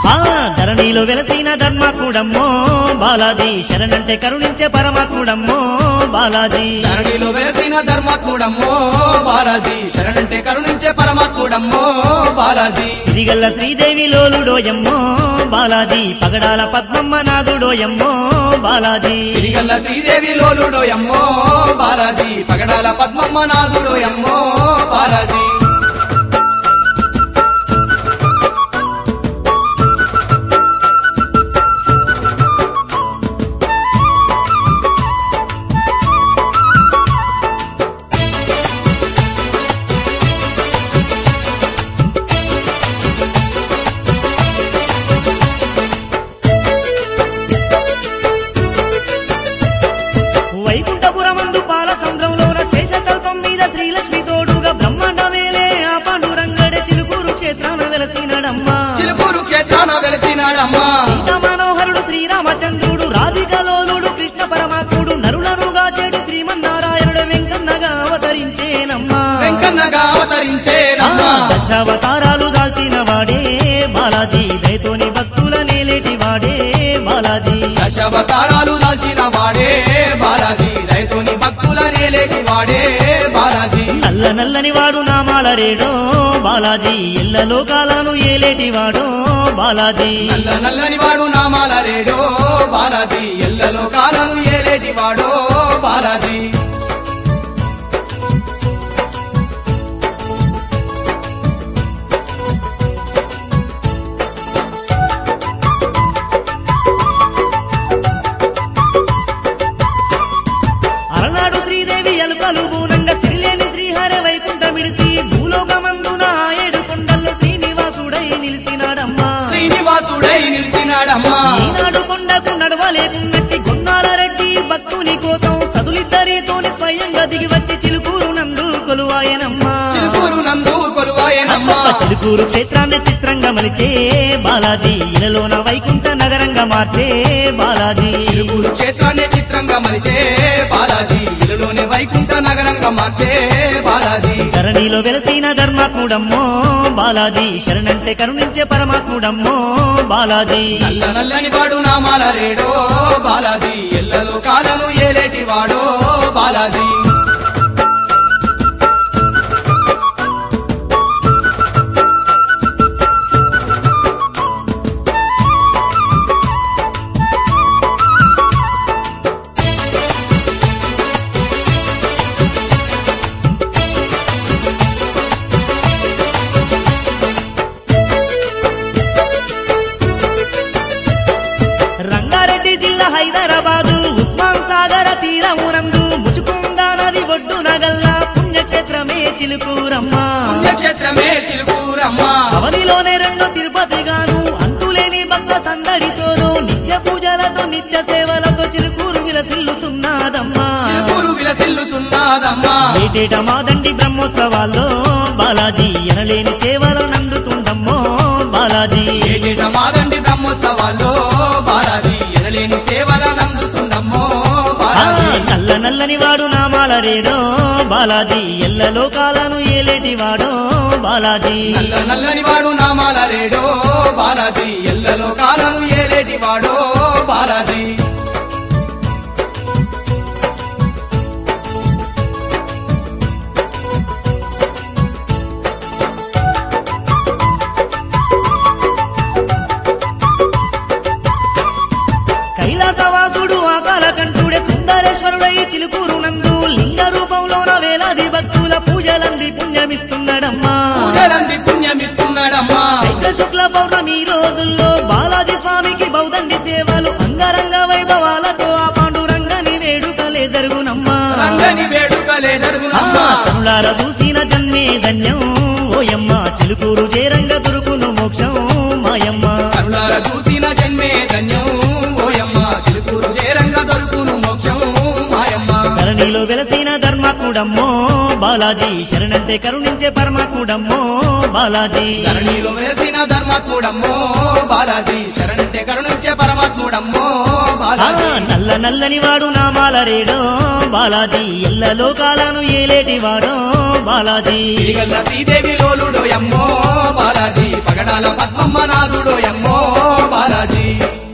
ఆ ధరణిలో వెలసిన ధర్మాత్ముడమ్మో బాలాజీ శరణంటే కరుణించే పరమాత్ముడమ్మో బాలాజీ ధరణిలో వెలసిన ధర్మాత్ముడమ్మో బాలాజీ శరణంటే కరుణించే పరమాత్ముడమ్మో బాలాజీ సిరిగల్ల శ్రీదేవి లోలుడోయమ్మో బాలాజీ పగడాల పద్మమ్మ నాథుడోయమ్మో బాలాజీ తిరిగల్ల శ్రీదేవి లోలుడోయమ్మో బాలాజీ పగడాల పద్మమ్మ నాథుడోయమ్మో బాలాజీ వైకుంఠపురమందు పాల సంద్రంలోన శేషకల్పం మీద శ్రీలక్ష్మి తోడుగా బ్రహ్మాండ వేలే ఆ పాండురంగడే చిలుకూరు క్షేత్రాన వెలసినడమ్మా చిలుకూరు క్షేత్రాన వెలసినాడమ్మా సీతా మనోహరుడు శ్రీరామచంద్రుడు రాధికలోలుడు కృష్ణ పరమాత్ముడు నరులనుగా చెడి శ్రీమన్నారాయణుడు వెంకన్నగా అవతరించేనమ్మా వెంకన్నగా అవతరించేనమ్మా దశావతారాలు దాల్చిన వాడే బాలాజీ దయతోని భక్తుల నేలేటి వాడే బాలాజీ దశావతారాలు దాల్చిన వాడే బాలాజీ రైతుని భక్తుల నేలేటి వాడే బాలాజీ నల్ల నల్లని వాడు నామాల రేడో బాలాజీ ఎల్ల లోకాలను ఏలేటి వాడో బాలాజీ నల్ల నల్లని వాడు నామాల రేడో బాలాజీ ఎల్లలో కాలను ఏలేటి వాడో బాలాజీ అలనాడు శ్రీదేవి ఎలుకలు బూనంగా సిరిలేని శ్రీహరి వైకుంఠమిడిసి భూలోకమందున ఆ ఏడు కొండల్లో శ్రీనివాసుడై నిలిచినాడమ్మా శ్రీనివాసుడై నిలిచినాడమ్మా ఈనాడు కొండకు నడవలేకున్నట్టి గొన్నాల రెడ్డి భక్తుని కోసం సదులిద్దరితోని స్వయంగా దిగి వచ్చి చిలుకూరు నందు కొలువాయనమ్మా చిలుకూరు నందు కొలువాయనమ్మా చిలుకూరు క్షేత్రాన్ని చిత్రంగా మలిచే బాలాజీ ఇలలోన వైకుంఠ నగరంగా మార్చే బాలాజీ చిలుకూరు క్షేత్రాన్ని చిత్రంగా మలిచే బాలాజీ ఇలులోనే వైకుంఠ నగరంగా మార్చే బాలాజీ ధరణిలో వెలసిన ధర్మాత్ముడమ్మో బాలాజీ శరణంటే కరుణించే పరమాత్ముడమ్మో బాలాజీ నల్ల నల్లని వాడు నామాల రేడో బాలాజీ ఎల్లలో కాలను ఏలేటి వాడో బాలాజీ రంగారెడ్డి జిల్లా హైదరాబాదు ఉస్మాన్ సాగర తీరమునందు ముచుకుందా నది ఒడ్డున గల్లా పుణ్యక్షేత్రమే చిలుకూరమ్మా పుణ్యక్షేత్రమే చిలుకూరమ్మా అవనిలోనే రెండు తిరుపతి గాను అంతులేని భక్త సందడితోనూ నిత్య పూజలతో నిత్య సేవలతో చిలుకూరు విలసిల్లుతున్నదమ్మా చిలుకూరు విలసిల్లుతున్నదమ్మా ఏటేట మాదండి బ్రహ్మోత్సవాల్లో బాలాజీ ఎనలేని సేవలు నందుతుండమ్మో బాలాజీ ఏటేట మాదండి బ్రహ్మోత్సవాల్లో బాలాజీ ఎనలేని సేవల నందుతుందమ్మో ఆ, బాలాజీ నల్ల నల్లని వాడు నామాల రేడో బాలాజీ ఎల్ల లోకాలను ఏలేటి వాడో బాలాజీ నల్ల నల్లని వాడు నామాల రేడో బాలాజీ ఎల్లలో కాలను ఏలేటి వాడో బాలాజీ కైలాసవాసుడు ఆకాల కంఠుడే సుందరేశ్వరుడై చిలుకూరు నందు లింగ రూపంలోన వేలాది భక్తుల పూజలంది పుణ్యమిస్తున్నాడమ్మా పూజలంది పుణ్యమిస్తున్నాడమ్మా చైత్ర శుక్ల పౌర్ణమి రోజుల్లో బాలాజీ స్వామికి బౌదండి సేవలు అంగరంగ వైభవాలతో ఆ పాండురంగని వేడుకలే జరుగునమ్మా రంగని వేడుకలే జరుగునమ్మా కనులార చూసిన జన్మే ధన్యం ఓయమ్మ చిలుకూరు చేరంగ దొరుకును మోక్షం మాయమ్మ కరుణాల చూసిన జన్మే ధన్యం ఓయమ్మ చిలుకూరు చేరంగా దొరుకును మోక్షం మాయమ్మ ధరణిలో వెలసిన ధర్మాత్ముడమ్మో బాలాజీ శరణంటే కరుణించే పరమాత్ముడమ్మో బాలాజీ ధరణిలో వెలసిన ధర్మాత్ముడమ్మో బాలాజీ శరణంటే కరుణించే పరమాత్ముడమ్మో ఆ, బాలాజీ నల్ల నల్లని వాడు నామాల రేడో బాలాజీ ఎల్ల లోకాలను ఏలేటి వాడో బాలాజీ శ్రీగల్ల శ్రీదేవి లోలుడో యమ్మో బాలాజీ పగడాల పద్మమ్మ నాథుడో యమ్మో బాలాజీ